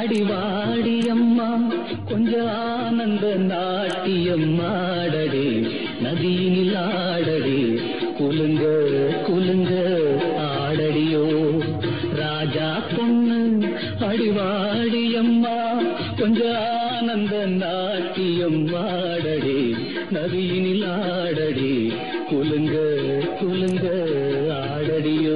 அடிவாடி அம்மா கொஞ்ச ஆனந்த நாட்டியம் ஆடடி நதியினில் ஆடடி குலுங்க குலுங்க ஆடடியோ ராஜா பொண்ணு அடிவாடி அம்மா கொஞ்ச ஆனந்த நாட்டியம் ஆடடி நதியினில் ஆடடி குலுங்க குலுங்க ஆடடியோ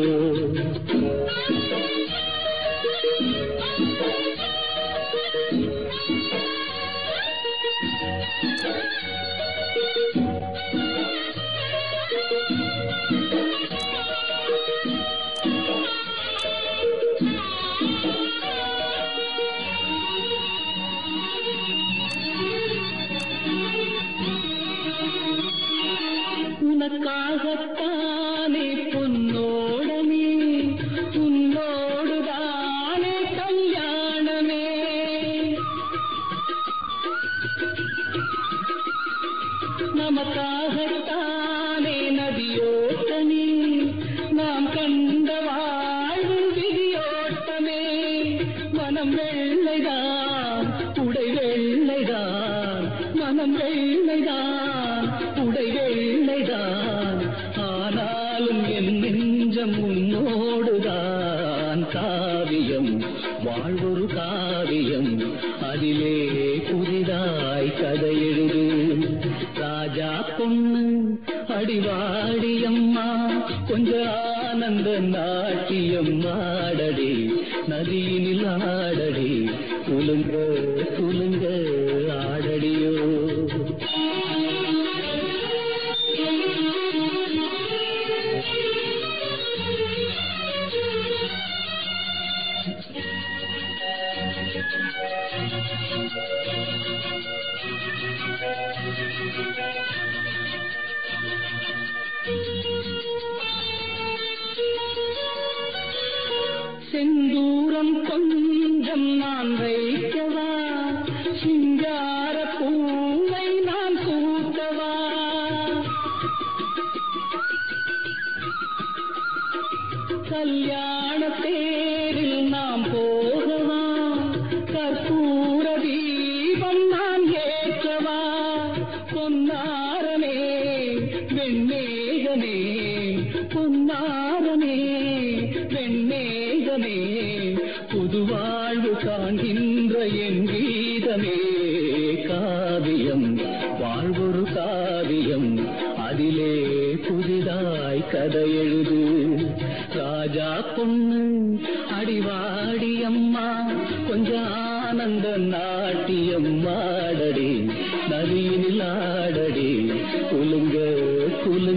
உனக்காகத்தானே பொன்னோடமே உன்னோடுதானே கல்யாணமே நமக்காகத்தானே நதியோட்டமே நாம் கண்ட வாழ்வு விதியோட்டமே மனம் வெள்ளைதான் உடை வெள்ளைதான் மனம் வெள்ளைதான் உடை வெள்ளைதான் ஆனாலும் என் நெஞ்சம் உன்னோடுதான் காவியம் வாழ்வொரு காவியம் அதிலே புதிதாய் கதை எழுது ராஜா பொண்ணு அடிவாடி அம்மா கொஞ்ச ஆனந்த நாட்டியம் ஆடடி நதியினில் ஆடடி குலுங்க குலுங்க ஆடடியோ செந்தூரம் கொஞ்சம் நான் வைக்கவா சிங்கார பூவை நான் கூட்டவா கல்யாண தேரில் நாம் போகவா கற்பூர தீபம் நான் ஏற்றவா பொன்னாரமே வெண்மேகமே பொன்னாரமே வெண்மேகமே புது வாழ்வு காண்கின்ற என் கீதமே காவியம் வாழ்வொரு காவியம் அதிலே புதிதாய் கதை எழுது ராஜா பொண்ணு அடிவாடி அம்மா கொஞ்ச ஆனந்த நாட்டியம் ஆடடி நதியினில் ஆடடி குலுங்க குலுங்க